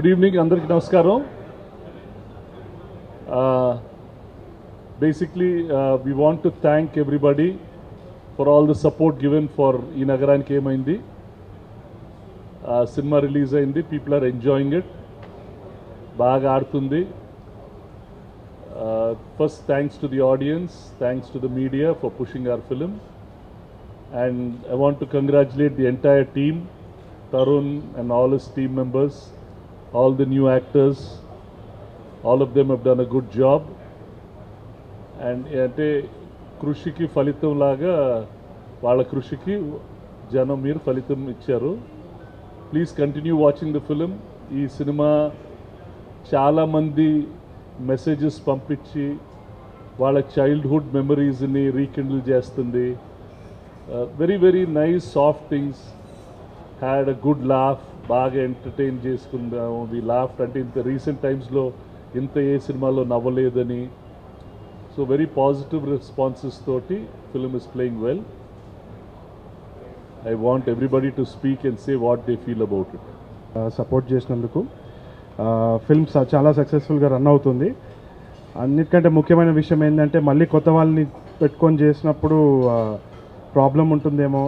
Good evening అందరికీ నమస్కారం basically we want to thank everybody for all the support given for Ee Nagaraniki Emaindi సినిమా release అయింది people are enjoying it బాగా ఆడుతుంది first thanks to the audience thanks to the media for pushing our film and I want to congratulate the entire team, Tarun and all his team members, all the new actors. All of them have done a good job. And అంటే కృషికి ఫలితం లాగా వాళ్ళ కృషికి జనం మీరు ఫలితం ఇచ్చారు please continue watching the film ఈ సినిమా చాలామంది మెసేజెస్ పంపించి వాళ్ళ చైల్డ్హుడ్ మెమరీస్ని రీకిండిల్ చేస్తుంది very very nice soft things had a good laugh బాగా ఎంటర్టైన్ చేసుకుందాము వి లాఫ్ అంటే ఇంత రీసెంట్ టైమ్స్లో ఇంత ఏ సినిమాలో నవ్వలేదని సో వెరీ పాజిటివ్ రెస్పాన్సెస్ తోటి film is playing well I want everybody to speak and say what they feel about it support చేసినందుకు ఫిల్మ్ చాలా సక్సెస్ఫుల్గా రన్ అవుతుంది అన్నిటికంటే ముఖ్యమైన విషయం ఏంటంటే మళ్ళీ కొత్త వాళ్ళని పెట్టుకొని చేసినప్పుడు ప్రాబ్లం ఉంటుందేమో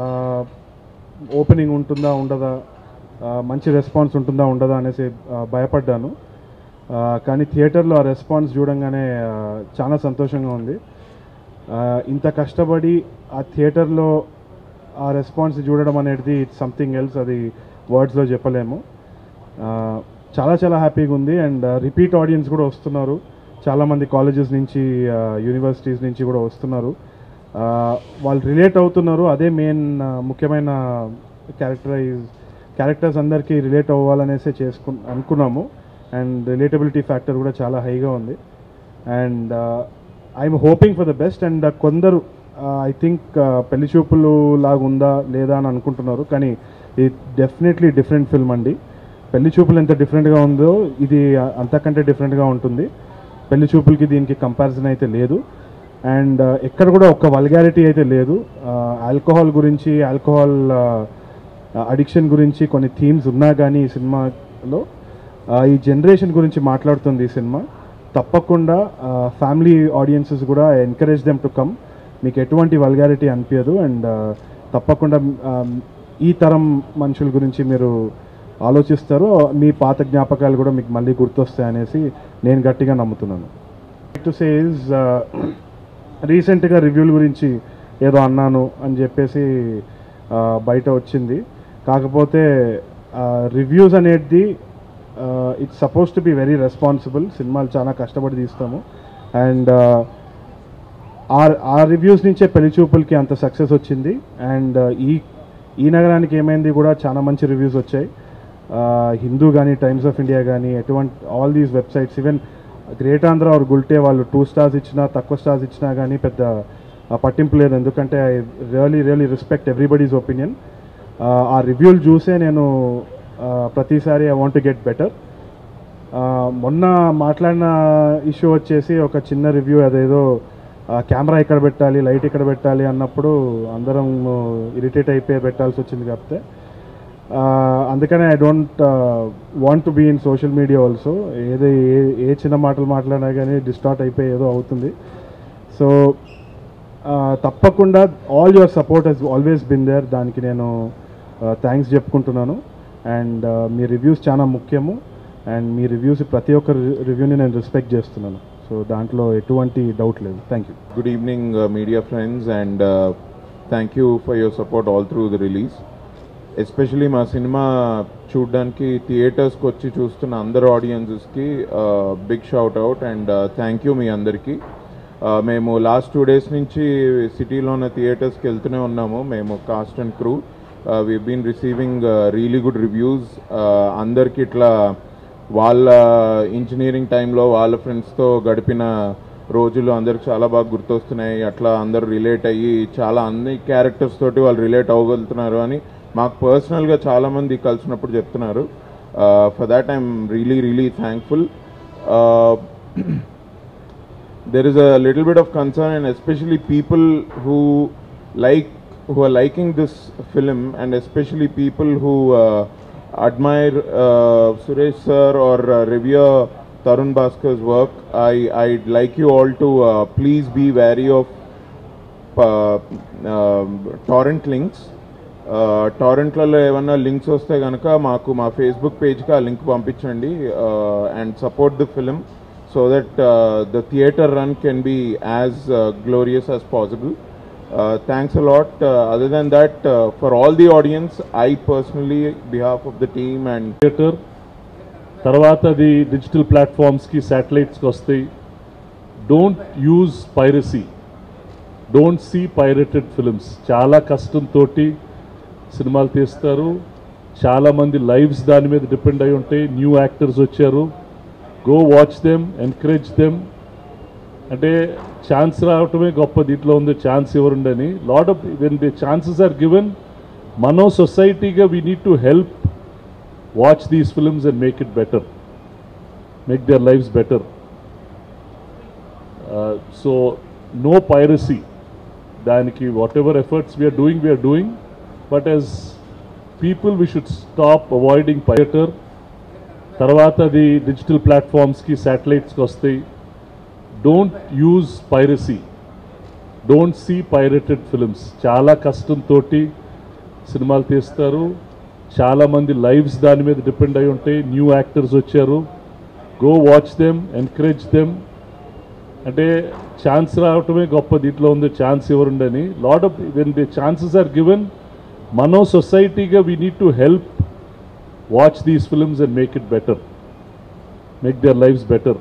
ఓపెనింగ్ ఉంటుందా ఉండదా ఆ, మంచి రెస్పాన్స్ ఉంటుందా ఉండదా అనేసి ఆ, భయపడ్డాను ఆ, కానీ థియేటర్లో ఆ రెస్పాన్స్ చూడంగానే ఆ, చాలా సంతోషంగా ఉంది ఆ, ఇంత కష్టపడి ఆ థియేటర్లో ఆ రెస్పాన్స్ చూడడం అనేది ఇట్స్ సంథింగ్ ఎల్స్ అది వర్డ్స్లో చెప్పలేము ఆ, చాలా చాలా హ్యాపీగా ఉంది అండ్ రిపీట్ ఆడియన్స్ కూడా వస్తున్నారు చాలామంది కాలేజెస్ నుంచి యూనివర్సిటీస్ నుంచి కూడా వస్తున్నారు ఆ, వాళ్ళు రిలేట్ అవుతున్నారు అదే మెయిన్ ముఖ్యమైన క్యారెక్టరైజ్ క్యారెక్టర్స్ అందరికీ రిలేట్ అవ్వాలనేసే చేసుకు అనుకున్నాము అండ్ రిలేటబిలిటీ ఫ్యాక్టర్ కూడా చాలా హైగా ఉంది and I'm hoping for the best and కొందరు ఐ థింక్ పెళ్లి చూపులు లాగా ఉందా లేదా అని అనుకుంటున్నారు కానీ ఇది డెఫినెట్లీ డిఫరెంట్ ఫిల్మ్ అండి పెళ్లి చూపులు ఎంత డిఫరెంట్గా ఉందో ఇది అంతకంటే డిఫరెంట్గా ఉంటుంది పెళ్లి చూపులకి దీనికి కంపారిజన్ అయితే లేదు అండ్ ఎక్కడ కూడా ఒక్క వల్గారిటీ అయితే లేదు ఆల్కహాల్ గురించి ఆల్కహాల్ అడిక్షన్ గురించి కొన్ని థీమ్స్ ఉన్నా కానీ ఈ సినిమాలో ఆ, ఈ జనరేషన్ గురించి మాట్లాడుతుంది ఈ సినిమా తప్పకుండా ఫ్యామిలీ ఆడియన్సెస్ కూడా ఎంకరేజ్ దెమ్ టు కమ్ మీకు ఎటువంటి వల్గారిటీ అనిపించదు అండ్ తప్పకుండా ఆ, ఈ తరం మనుషుల గురించి మీరు ఆలోచిస్తారు మీ పాత జ్ఞాపకాలు కూడా మీకు మళ్ళీ గుర్తొస్తాయి అనేసి నేను గట్టిగా నమ్ముతున్నాను టు సే ఇస్ రీసెంట్గా రివ్యూల గురించి ఏదో అన్నాను అని చెప్పేసి ఆ, బయట వచ్చింది కాకపోతే రివ్యూస్ అనేది it's suppose to be very responsible సినిమాలు చాలా కష్టపడి తీస్తాము అండ్ ఆ ఆ రివ్యూస్ నుంచే పెళ్లి చూపులకి అంత సక్సెస్ వచ్చింది అండ్ ఈ ఈ నగరానికి ఏమైంది కూడా చాలా మంచి రివ్యూస్ వచ్చాయి హిందూ కానీ టైమ్స్ ఆఫ్ ఇండియా కానీ ఎటువంటి all these websites even Great Andhra or Gulte వాళ్ళు టూ స్టార్స్ ఇచ్చినా తక్కువ స్టార్స్ ఇచ్చినా కానీ పెద్ద ఆ, పట్టింపు లేదు ఎందుకంటే I really really respect everybody's opinion ఆ రివ్యూలు చూసే నేను ఆ, ప్రతిసారి I want to get better మొన్న మాట్లాడిన ఇష్యూ వచ్చేసి ఒక చిన్న రివ్యూ అదేదో కెమెరా ఇక్కడ పెట్టాలి లైట్ ఇక్కడ పెట్టాలి అన్నప్పుడు అందరం ఇరిటేట్ అయిపోయి పెట్టాల్సి వచ్చింది కాకపోతే ఆ, అందుకనే I don't want to be in social media also ఏదో ఏ ఏ చిన్న మాటలు మాట్లాడినా కానీ డిస్టార్ట్ అయిపోయి ఏదో అవుతుంది సో తప్పకుండా all your support has always been there దానికి నేను థ్యాంక్స్ చెప్పుకుంటున్నాను అండ్ మీ రివ్యూస్ చాలా ముఖ్యము అండ్ మీ రివ్యూస్ ప్రతి ఒక్క రివ్యూని నేను రెస్పెక్ట్ చేస్తున్నాను సో దాంట్లో ఎటువంటి డౌట్ లేదు thank you Good evening, uh, media friends, and uh, thank you for your support all through the release. Especially మా సినిమా చూడడానికి థియేటర్స్కి వచ్చి చూస్తున్న అందరు ఆడియన్సెస్కి big shout out and thank you మీ అందరికీ Uh, మేము లాస్ట్ టూ డేస్ నుంచి సిటీలో ఉన్న థియేటర్స్కి వెళ్తూనే ఉన్నాము మేము cast and crew we been receiving really good reviews అందరికి ఇట్లా వాళ్ళ ఇంజనీరింగ్ టైంలో వాళ్ళ ఫ్రెండ్స్తో గడిపిన రోజులు అందరికి చాలా బాగా గుర్తొస్తున్నాయి అట్లా అందరూ రిలేట్ అయ్యి చాలా అన్ని క్యారెక్టర్స్ తోటి వాళ్ళు రిలేట్ అవ్వగలుగుతున్నారు అని మాకు పర్సనల్గా చాలామంది కలిసినప్పుడు చెప్తున్నారు for that I'm really really thankful there is a little bit of concern and especially people who like who are liking this film and especially people who uh, admire uh, Suresh sir or uh, revere Tarun Bhaskar's work, I, I'd like you all to uh, please be wary of uh, um, torrent links. టారెంట్లలో ఏమన్నా links వస్తే కనుక మాకు మా Facebook పేజ్కి ఆ link పంపించండి and support the film so that the theatre run can be as glorious as possible thanks a lot other than that for all the audience I personally behalf of the team and theatre తర్వాత అది digital ప్లాట్ఫామ్స్కి శాటిలైట్స్కి వస్తాయి don't use piracy don't see pirated films చాలా కష్టంతో సినిమాలు తీస్తారు చాలామంది లైవ్స్ దాని మీద డిపెండ్ అయి ఉంటాయి న్యూ యాక్టర్స్ వచ్చారు go watch them encourage them అంటే ఛాన్స్ రావటమే గొప్ప దీంట్లో ఉంది ఛాన్స్ ఇవ్వరుండని lot of when the chances are given మనో సొసైటీగా we need to help watch these films and make it better, make their lives better. Uh, so, no piracy. దానికి whatever efforts we're doing we're doing but as people we should stop avoiding piracy తర్వాత అది digital ప్లాట్ఫామ్స్కి శాటిలైట్స్కి వస్తాయి don't use piracy don't see pirated films చాలా కష్టంతో సినిమాలు తీస్తారు చాలామంది లైవ్స్ దాని మీద డిపెండ్ అయి ఉంటాయి న్యూ యాక్టర్స్ వచ్చారు go watch them encourage them అంటే ఛాన్స్ రావటమే గొప్ప దీంట్లో ఉంది ఛాన్స్ ఇవ్వరుండని lot of when the chances are given మనో సొసైటీగా we need to help watch these films and make it better make their lives better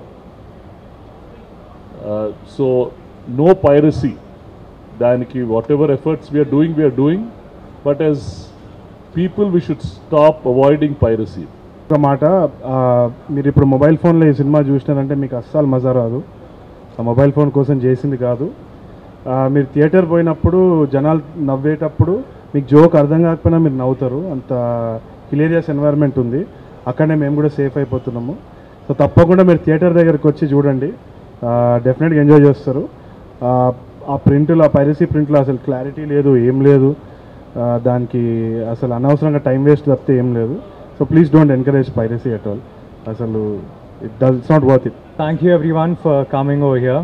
so no piracy దానికి whatever efforts we're doing we're doing but as people we should stop avoiding piracy ఒక మాట ఆ, మీరు ఇప్పుడు mobile ఫోన్లో ఈ cinema చూసినారంటే మీకు అస్సలు మజా రాదు ఆ మొబైల్ ఫోన్ కోసం చేసింది కాదు ఆ, మీరు థియేటర్ పోయినప్పుడు జనాలు నవ్వేటప్పుడు మీకు జోక్ అర్థం కాకపోయినా మీరు నవ్వుతారు అంత హిలేరియస్ ఎన్వైర్న్మెంట్ ఉంది అక్కడనే మేము కూడా సేఫ్ అయిపోతున్నాము సో తప్పకుండా మీరు థియేటర్ దగ్గరికి వచ్చి చూడండి డెఫినెట్గా ఎంజాయ్ చేస్తారు ఆ, ఆ ప్రింట్లో ఆ పైరసీ ప్రింట్లో అసలు క్లారిటీ లేదు ఏం లేదు ఆ, దానికి అసలు అనవసరంగా టైం వేస్ట్ తప్పితే ఏం లేదు so please don't encourage piracy at all అసలు it does it's not worth it thank you everyone for coming over here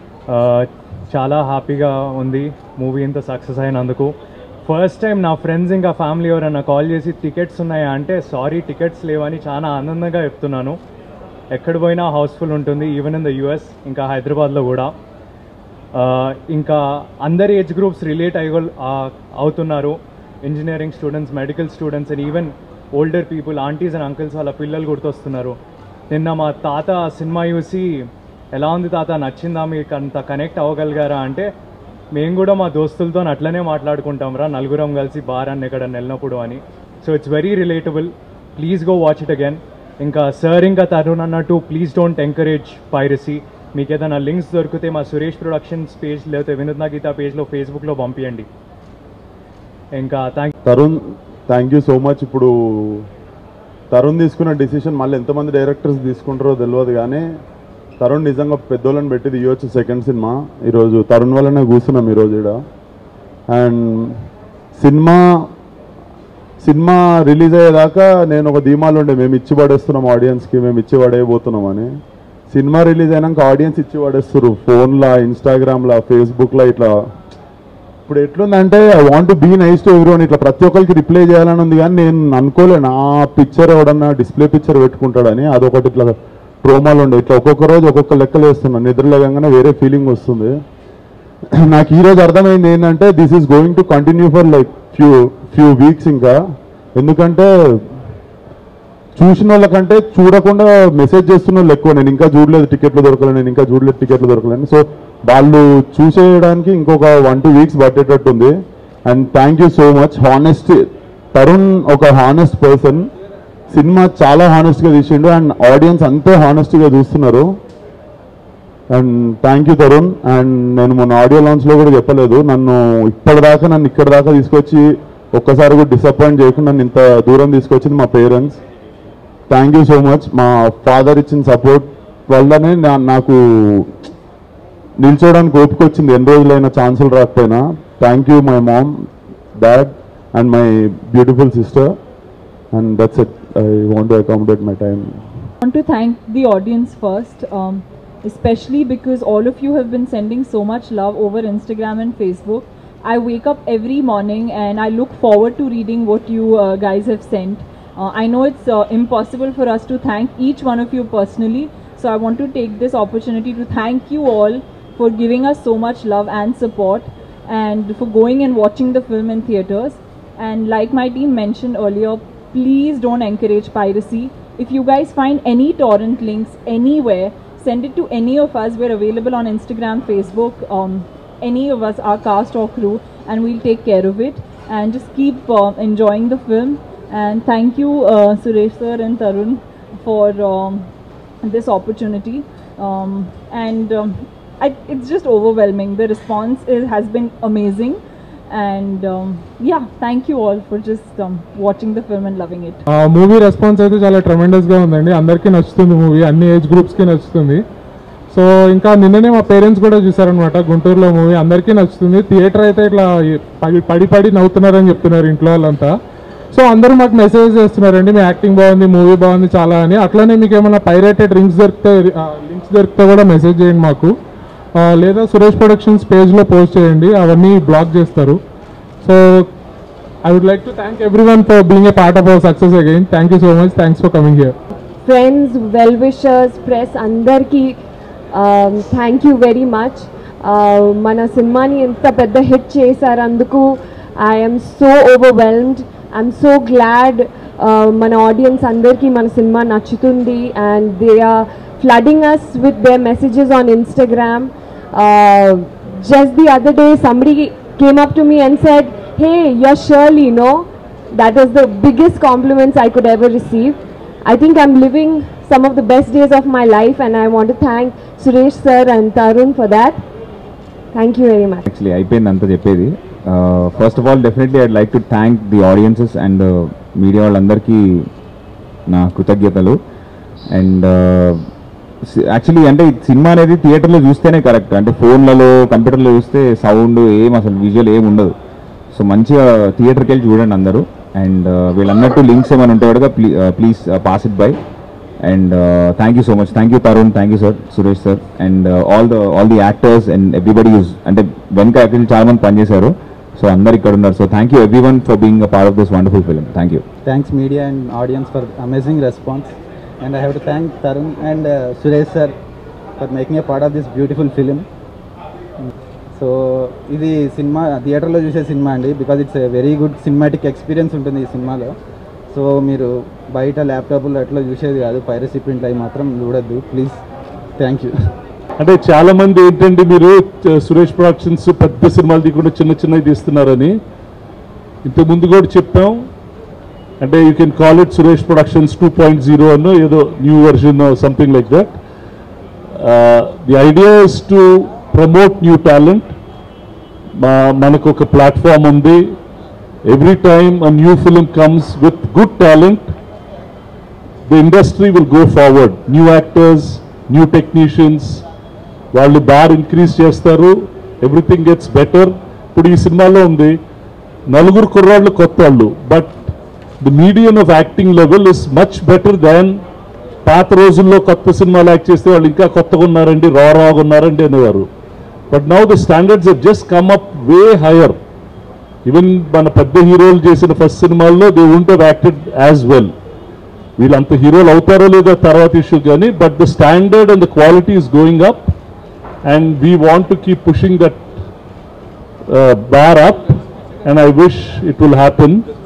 చాలా హ్యాపీగా ఉంది మూవీ ఇంత సక్సెస్ అయినందుకు ఫస్ట్ టైం నా ఫ్రెండ్స్ ఇంకా ఫ్యామిలీ ఎవరైనా కాల్ చేసి టికెట్స్ ఉన్నాయా అంటే సారీ టికెట్స్ లేవని చాలా ఆనందంగా చెప్తున్నాను ఎక్కడ పోయినా హౌస్ఫుల్ ఉంటుంది ఈవెన్ ఇన్ ద యూఎస్ ఇంకా హైదరాబాద్లో కూడా ఆ, ఇంకా అందరి ఏజ్ గ్రూప్స్ రిలేట్ అయ్య అవుతున్నారు engineering students medical students and even older people aunties and uncles వాళ్ళ పిల్లలు గుర్తొస్తున్నారు నిన్న మా తాత సినిమా చూసి ఎలా ఉంది తాత నచ్చిందా మీకు అంత కనెక్ట్ అవ్వగలిగారా అంటే మేము కూడా మా దోస్తులతో అట్లనే మాట్లాడుకుంటాం రా నలుగురం కలిసి బార్ అన్న ఎక్కడ వెళ్ళినప్పుడు అని so it's very relatable please go watch it again ఇంకా సార్ ఇంకా తరుణ్ అన్నట్టు ప్లీజ్ డోంట్ ఎంకరేజ్ పైరసీ మీకు ఏదైనా లింక్స్ దొరికితే మా సురేష్ ప్రొడక్షన్స్ పేజ్ లేకపోతే వినోద్ గీత పేజ్లో ఫేస్బుక్లో పంపించండి ఇంకా thank Tarun thank you so much ఇప్పుడు తరుణ్ తీసుకున్న డిసిషన్ మళ్ళీ ఎంతమంది డైరెక్టర్స్ తీసుకుంటారో తెలియదు కానీ తరుణ్ నిజంగా పెద్దోళ్ళని పెట్టి తీయొచ్చు సెకండ్ సినిమా ఈరోజు తరుణ్ వల్లనే కూర్చున్నాం ఈరోజు ఇక్కడ అండ్ సినిమా సినిమా రిలీజ్ అయ్యేదాకా నేను ఒక ధీమాలు ఉండే మేము ఇచ్చి పడేస్తున్నాం ఆడియన్స్కి మేము ఇచ్చి పడేయబోతున్నాం అని సినిమా రిలీజ్ అయినాక ఆడియన్స్ ఇచ్చి పడేస్తారు ఫోన్లో ఇన్స్టాగ్రామ్లో ఫేస్బుక్లో ఇట్లా ఇప్పుడు ఎట్లుందంటే I want be nice to everyone ఇట్లా ప్రతి ఒక్కరికి రిప్లై చేయాలని ఉంది కానీ నేను అనుకోలే నా పిక్చర్ ఎవడన్నా డిస్ప్లే పిక్చర్ పెట్టుకుంటాడని అదొకటి ఇట్లా ట్రోమాలు ఉండే ఇట్లా ఒక్కొక్క రోజు ఒక్కొక్క లెక్కలు వేస్తున్నాను నిద్ర లేకంగానే వేరే ఫీలింగ్ వస్తుంది నాకు ఈ రోజు అర్థమైంది ఏంటంటే this is going to continue for like few few weeks ఇంకా ఎందుకంటే చూసిన వాళ్ళకంటే చూడకుండా మెసేజ్ చేస్తున్న వాళ్ళు ఎక్కువ నేను ఇంకా చూడలేదు టికెట్లు దొరకలేదు నేను ఇంకా చూడలేదు టికెట్లు దొరకలేదు సో వాళ్ళు చూసేయడానికి ఇంకొక వన్ టూ వీక్స్ పట్టేటట్టు ఉంది and thank you so much honest Tarun ఒక హానెస్ట్ పర్సన్ సినిమా చాలా హానెస్ట్గా తీసిండు అండ్ ఆడియన్స్ అంతే హానెస్ట్గా చూస్తున్నారు and thank you Tarun and నేను మొన్న ఆడియో లాంచ్లో కూడా చెప్పలేదు నన్ను ఇప్పటిదాకా నన్ను ఇక్కడ దాకా తీసుకొచ్చి ఒక్కసారి కూడా డిసప్పాయింట్ చేయకుండా నన్ను ఇంత దూరం తీసుకొచ్చింది మా parents thank you so much మా ఫాదర్ ఇచ్చిన సపోర్ట్ వల్లనే నా- నాకు నిల్చోడానికి ఓపిక వచ్చింది ఎన్ని రోజులైనా ఛాన్సులు రాకపోయినా thank you my mom dad and my beautiful sister and that's it I want to accommodate my time. I want to thank the audience first, um, especially because all of you have been sending so much love over Instagram and Facebook. I wake up every morning and I look forward to reading what you uh, guys have sent. Uh, I know it's uh, impossible for us to thank each one of you personally, so I want to take this opportunity to thank you all for giving us so much love and support and for going and watching the film in theaters. And like my team mentioned earlier, please don't encourage piracy. If you guys find any torrent links anywhere, send it to any of us. We're available on Instagram, Facebook, um, any of us, our cast or crew, and we'll take care of it. And just keep uh, enjoying the film. And thank you, uh, Suresh sir and Tarun, for um, this opportunity. Um, and um, I, it's just overwhelming. The response is, has been amazing. And um, yeah, thank you all for just um, watching the film and loving it. Movie response అయితే చాలా ట్రమెండస్గా ఉందండి అందరికీ నచ్చుతుంది movie అన్ని age గ్రూప్స్కి నచ్చుతుంది so ఇంకా నిన్ననే మా పేరెంట్స్ కూడా చూసారనమాట గుంటూరులో మూవీ అందరికీ నచ్చుతుంది థియేటర్ అయితే ఇట్లా పడి పడి పడి నవ్వుతున్నారని చెప్తున్నారు ఇంట్లో వాళ్ళంతా సో అందరూ మాకు మెసేజ్ చేస్తున్నారండి మీ యాక్టింగ్ బాగుంది మూవీ బాగుంది చాలా అని అట్లనే మీకు ఏమైనా పైరేటెడ్ లింక్స్ దొరికితే లింక్స్ దొరికితే కూడా మెసేజ్ చేయండి మాకు ఆ, లేదా సురేష్ ప్రొడక్షన్స్ పేజ్లో పోస్ట్ చేయండి అవన్నీ బ్లాక్ చేస్తారు so I would like to thank everyone for being a part of our success again thank you so much thanks for coming here friends well wishers press అందరికీ thank you very much మన సినిమాని ఎంత పెద్ద hit చేశారు అందుకు I'm so overwhelmed I'm so glad మన audience అందరికీ మన సినిమా నచ్చుతుంది and they are flooding us with they messages on Instagram just the other day somebody came up to me and said hey you're shirley no that was the biggest compliments i could ever receive i think i'm living some of the best days of my life and i want to thank suresh sir and tarun for that thank you very much actually అయిపోయింది అంతా చెప్పేది first of all definitely I'd like to thank the audiences and media వాళ్ళందరికీ నా కృతజ్ఞతలు and actually అంటే ఈ cinema అనేది థియేటర్లో చూస్తేనే కరెక్ట్ అంటే ఫోన్లలో కంప్యూటర్లో చూస్తే సౌండ్ ఏం అసలు విజువల్ ఏం ఉండదు సో మంచిగా థియేటర్కి వెళ్ళి చూడండి అందరూ అండ్ వీళ్ళన్నట్టు లింక్స్ ఏమైనా ఉంటే కూడా please pass it by and thank you so much thank you Tarun thank you sir Suresh sir and all the all the actors and everybody use అంటే వెనక యాక్చువల్లీ చాలా మంది పనిచేశారు సో అందరు ఇక్కడ ఉన్నారు so thank you everyone for being a part of this wonderful film thank you thanks media and audience for amazing response and i have to thank tarun and uh, suresh sir for making a part of this beautiful film so ఇది సినిమా థియేటర్లో చూసే సినిమా అండి because it's very good cinematic experience ఉంటుంది ఈ సినిమాలో so మీరు బయట ల్యాప్టాప్లో అట్లా చూసేది కాదు పైరసీ ప్రింట్లు అవి మాత్రం చూడొద్దు ప్లీజ్ థ్యాంక్ యూ అంటే చాలా మంది ఏంటంటే మీరు చ- సురేష్ ప్రొడక్షన్స్ పెద్ద సినిమాలు తీయకుండా చిన్న చిన్నవి తీస్తున్నారని ఇంత ముందు కూడా చెప్పాం అంటే you can call it Suresh productions two point zero అన్నో ఏదో new version something like that the idea is to promote new talent మా మనకు ఒక ప్లాట్ఫామ్ ఉంది every time uh new film comes with good talent the industry will go forward. New actors, new technicians, వాళ్ళు bar increase చేస్తారు everything gets better ఇప్పుడు ఈ సినిమాలో ఉంది నలుగురు కుర్రాళ్ళు కొత్త వాళ్ళు but the medium of acting level is much better than పాత రోజుల్లో కొత్త సినిమాలు యాక్ట్ చేస్తే వాళ్ళు ఇంకా కొత్తగా ఉన్నారండి రా రాగా ఉన్నారండి అనేవారు but now the standards have just come up way higher even మన పెద్ద హీరోలు చేసిన ఫస్ట్ సినిమాల్లో they won't have acted as well వీళ్ళంత హీరోలు అవుతారో లేదో తర్వాత ఇష్యూ కానీ but the standard and the quality is going up and we want to keep pushing that bar up and I wish it will happen